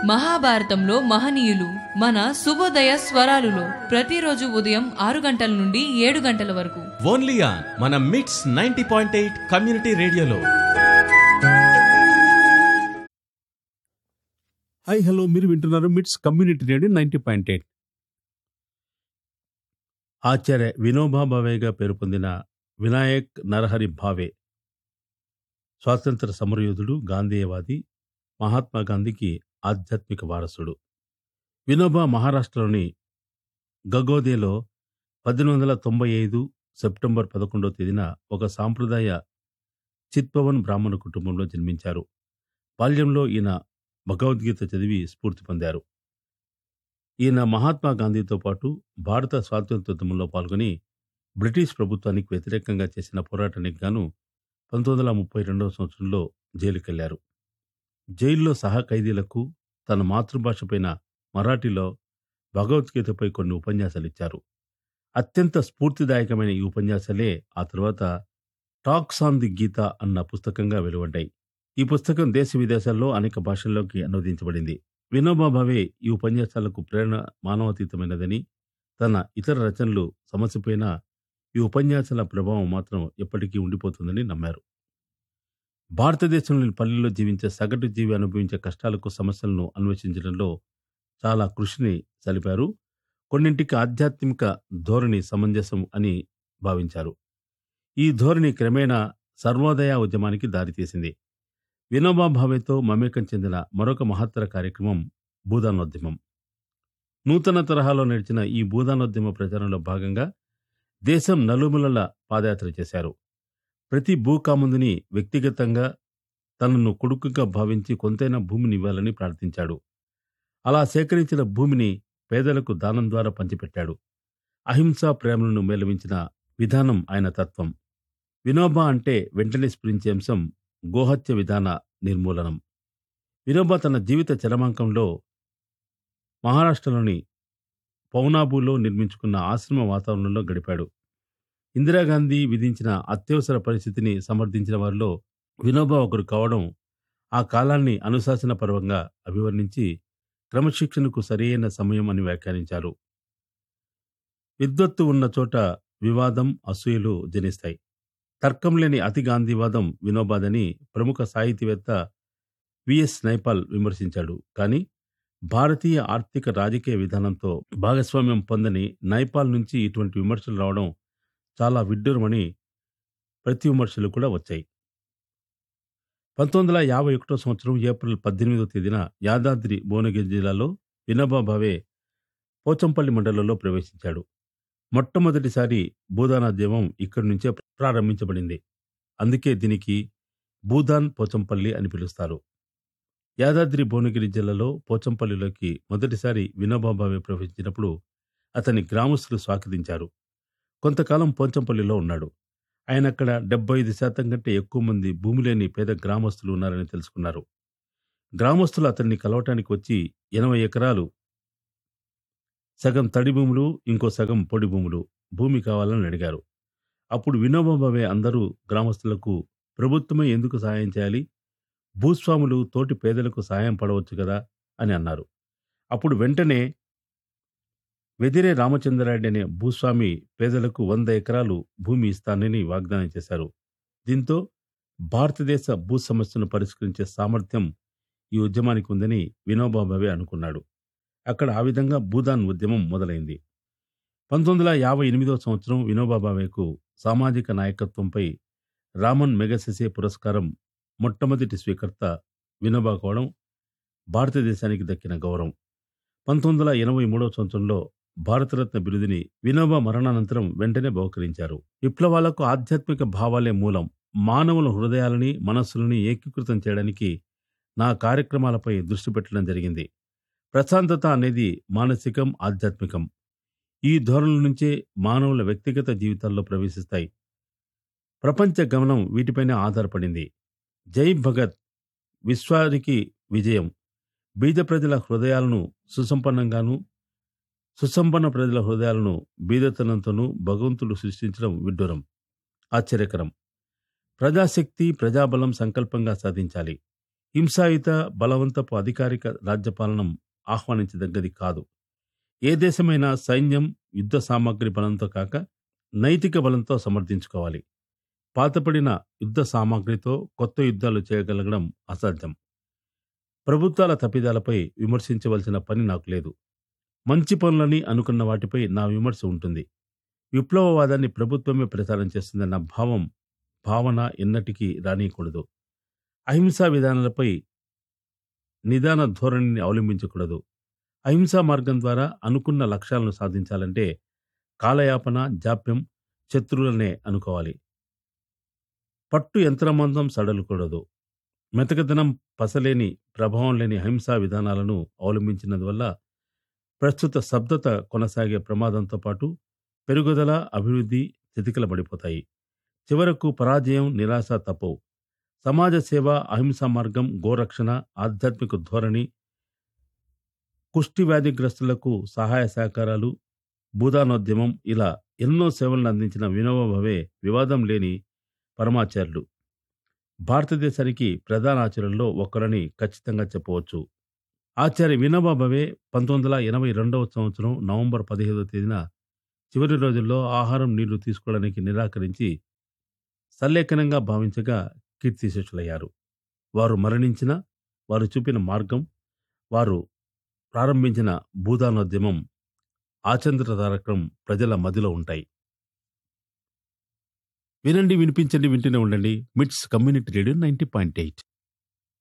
మహాభారతంలో మహనీయులు మన శుభోదయ స్వరాలులో ప్రతిరోజు ఉదయం ఆరు గంటల నుండి ఏడు గంటల వరకు ఓన్లీ ఆన్ మన MITS ninety point eight community రేడియోలో హాయ్ హలో మీరు వింటున్నారు MITS community radio ninety point eight Acharya Vinoba భావేగా పేరు పొందిన వినాయక్ నరహరి భావే స్వాతంత్ర సమరయోధుడు గాంధేయవాది మహాత్మా గాంధీకి ఆధ్యాత్మిక వారసుడు వినోబా మహారాష్ట్రలోని గగోదేలో పద్దెనిమిది వందల తొంభై ఐదు సెప్టెంబర్ పదకొండవ తేదీన ఒక సాంప్రదాయ చిత్పవన్ బ్రాహ్మణ కుటుంబంలో జన్మించారు బాల్యంలో ఈయన భగవద్గీత చదివి స్ఫూర్తి పొందారు ఈయన మహాత్మా గాంధీతో పాటు భారత స్వాతంత్రోద్యమంలో పాల్గొని బ్రిటిష్ ప్రభుత్వానికి వ్యతిరేకంగా చేసిన పోరాటానికి గాను పంతొమ్మిది వందల ముప్పై రెండవ సంవత్సరంలో జైలుకెళ్లారు జైల్లో సహ ఖైదీలకు తన మాతృభాషపైన మరాఠీలో భగవద్గీతపై కొన్ని ఉపన్యాసాలు ఇచ్చారు అత్యంత స్ఫూర్తిదాయకమైన ఈ ఉపన్యాసాలే ఆ తర్వాత టాక్స్ ఆన్ ది గీత అన్న పుస్తకంగా వెలువడ్డాయి ఈ పుస్తకం దేశ విదేశాల్లో అనేక భాషల్లోకి అనువదించబడింది వినోబా భావే ఈ ఉపన్యాసాలకు ప్రేరణ మానవాతీతమైనదని తన ఇతర రచనలు సమస్యపైన ఈ ఉపన్యాసాల ప్రభావం మాత్రం ఎప్పటికీ ఉండిపోతుందని నమ్మారు భారతదేశంలోని పల్లెల్లో జీవించే సగటు జీవి అనుభవించే కష్టాలకు సమస్యలను అన్వేషించడంలో చాలా కృషిని సలిపారు కొన్నింటికి ఆధ్యాత్మిక ధోరణి సమంజసం అని భావించారు ఈ ధోరణి క్రమేణా సర్వోదయ ఉద్యమానికి దారితీసింది వినోబా భావేతో మమేకం చెందిన మరొక మహత్తర కార్యక్రమం భూదానోద్యమం నూతన తరహాలో నడిచిన ఈ భూదానోద్యమ ప్రచారంలో భాగంగా దేశం నలుమూలల పాదయాత్ర చేశారు ప్రతి భూకాముందుని వ్యక్తిగతంగా తనను కొడుకుగా భావించి కొంతైనా భూమిని ఇవ్వాలని ప్రార్థించాడు అలా సేకరించిన భూమిని పేదలకు దానం ద్వారా పంచిపెట్టాడు అహింసా ప్రేమలను మేళవించిన విధానం ఆయన తత్వం వినోబా అంటే వెంటనే స్ఫురించే అంశం గోహత్య విధాన నిర్మూలనం వినోబా తన జీవిత చరమాంకంలో మహారాష్ట్రలోని పౌనాబులో నిర్మించుకున్న ఆశ్రమ వాతావరణంలో గడిపాడు ఇందిరాగాంధీ విధించిన అత్యవసర పరిస్థితిని సమర్థించిన వారిలో వినోబా ఒకరు కావడం ఆ కాలాన్ని అనుశాసన పర్వంగా అభివర్ణించి క్రమశిక్షణకు సరియైన సమయం అని వ్యాఖ్యానించారు విద్వత్తు ఉన్న చోట వివాదం అసూయలు జనిస్తాయి తర్కం లేని అతి గాంధీవాదం వినోబాదని ప్రముఖ సాహితీవేత్త విఎస్ నైపాల్ విమర్శించాడు కానీ భారతీయ ఆర్థిక రాజకీయ విధానంతో భాగస్వామ్యం పొందని నైపాల్ నుంచి ఇటువంటి విమర్శలు రావడం చాలా విడ్డూరమని ప్రతి విమర్శలు కూడా వచ్చాయి పంతొమ్మిది వందల యాభై ఒకటో సంవత్సరం ఏప్రిల్ పద్దెనిమిదో తేదీన యాదాద్రి భువనగిరి జిల్లాలో వినోబా భావే పోచంపల్లి మండలంలో ప్రవేశించాడు మొట్టమొదటిసారి భూదానోద్యమం ఇక్కడి నుంచే ప్రారంభించబడింది అందుకే దీనికి భూదాన్ పోచంపల్లి అని పిలుస్తారు యాదాద్రి భువనగిరి జిల్లాలో పోచంపల్లిలోకి మొదటిసారి వినోబా భావే ప్రవేశించినప్పుడు అతని గ్రామస్తులు స్వాగతించారు కొంతకాలం పోచంపల్లిలో ఉన్నాడు ఆయన అక్కడ డెబ్బై ఐదు శాతం కంటే ఎక్కువ మంది భూమి లేని పేద గ్రామస్తులు ఉన్నారని తెలుసుకున్నారు గ్రామస్తులు అతన్ని కలవటానికి వచ్చి ఎనభై ఎకరాలు సగం తడి భూములు ఇంకో సగం పొడి భూములు భూమి కావాలని అడిగారు అప్పుడు వినోబా భావే అందరూ గ్రామస్తులకు ప్రభుత్వమే ఎందుకు సహాయం చేయాలి భూస్వాములు తోటి పేదలకు సహాయం పడవచ్చు కదా అని అన్నారు అప్పుడు వెంటనే వెదిరే రామచంద్రారెడ్డి అనే భూస్వామి పేదలకు వంద ఎకరాలు భూమి ఇస్తానని వాగ్దానం చేశారు దీంతో భారతదేశ భూ సమస్యను పరిష్కరించే సామర్థ్యం ఈ ఉద్యమానికి ఉందని వినోబా భావే అనుకున్నాడు అక్కడ ఆ విధంగా భూదాన్ ఉద్యమం మొదలైంది పంతొమ్మిది వందల యాభై ఎనిమిదవ సంవత్సరం వినోబా భావేకు సామాజిక నాయకత్వంపై రామన్ మెగసెసే పురస్కారం మొట్టమొదటి స్వీకర్త వినోబా కావడం భారతదేశానికి దక్కిన గౌరవం పంతొమ్మిది వందల ఎనభై మూడవ సంవత్సరంలో భారతరత్న బిరుదుని వినోబా మరణానంతరం వెంటనే బహుకరించారు విప్లవాలకు ఆధ్యాత్మిక భావాలే మూలం మానవుల హృదయాలని మనస్సులని ఏకీకృతం చేయడానికి నా కార్యక్రమాలపై దృష్టి పెట్టడం జరిగింది ప్రశాంతత అనేది మానసికం ఆధ్యాత్మికం ఈ ధోరణుల నుంచే మానవుల వ్యక్తిగత జీవితాల్లో ప్రవేశిస్తాయి ప్రపంచ గమనం వీటిపైనే ఆధారపడింది జై భగత్ విశ్వానికి విజయం బీద ప్రజల హృదయాలను సుసంపన్నంగాను సుసంపన్న ప్రజల హృదయాలను బీదతనంతోనూ భగవంతుడు సృష్టించడం విడ్డూరం ఆశ్చర్యకరం ప్రజాశక్తి ప్రజాబలం సంకల్పంగా సాధించాలి హింసాయుత బలవంతపు అధికారిక రాజ్యపాలనం ఆహ్వానించదగ్గది కాదు ఏ దేశమైనా సైన్యం యుద్ధ సామాగ్రి బలంతో కాక నైతిక బలంతో సమర్థించుకోవాలి పాతపడిన యుద్ధ సామాగ్రితో కొత్త యుద్ధాలు చేయగలగడం అసాధ్యం ప్రభుత్వాల తప్పిదాలపై విమర్శించవలసిన పని నాకు లేదు మంచి పనులని అనుకున్న వాటిపై నా విమర్శ ఉంటుంది విప్లవవాదాన్ని ప్రభుత్వమే ప్రచారం చేస్తుందన్న భావం భావన ఎన్నటికీ రానియకూడదు అహింసా విధానాలపై నిదాన ధోరణిని అవలంబించకూడదు అహింసా మార్గం ద్వారా అనుకున్న లక్ష్యాలను సాధించాలంటే కాలయాపన జాప్యం శత్రువులనే అనుకోవాలి పట్టు యంత్రమందం సడలకూడదు మెతకదనం పసలేని ప్రభావం లేని అహింసా విధానాలను అవలంబించినందువల్ల ప్రస్తుత స్తబ్దత కొనసాగే ప్రమాదంతో పాటు పెరుగుదల అభివృద్ధి చితికిలబడిపోతాయి చివరకు పరాజయం నిరాశ తప్పవు సమాజ సేవ అహింసా మార్గం గోరక్షణ ఆధ్యాత్మిక ధోరణి కుష్టి వ్యాధిగ్రస్తులకు సహాయ సహకారాలు భూదానోద్యమం ఇలా ఎన్నో సేవలను అందించిన వినోబా భవే వివాదం లేని పరమాచార్యులు భారతదేశానికి ప్రధాన ఆచార్యుల్లో ఒకరని ఖచ్చితంగా చెప్పవచ్చు ఆచార్య వినోబా భవే పంతొమ్మిది వందల ఎనభై రెండవ సంవత్సరం నవంబర్ పదిహేదవ తేదీన చివరి రోజుల్లో ఆహారం నీళ్లు తీసుకోవడానికి నిరాకరించి సల్లేఖనంగా భావించగా కీర్తిశేషులయ్యారు వారు మరణించిన వారు చూపిన మార్గం వారు ప్రారంభించిన భూదానోద్యమం ఆచంద్ర తారకం ప్రజల మదిలో ఉంటాయి వినండి వినిపించండి వింటూనే ఉండండి MITS community radio ninety point eight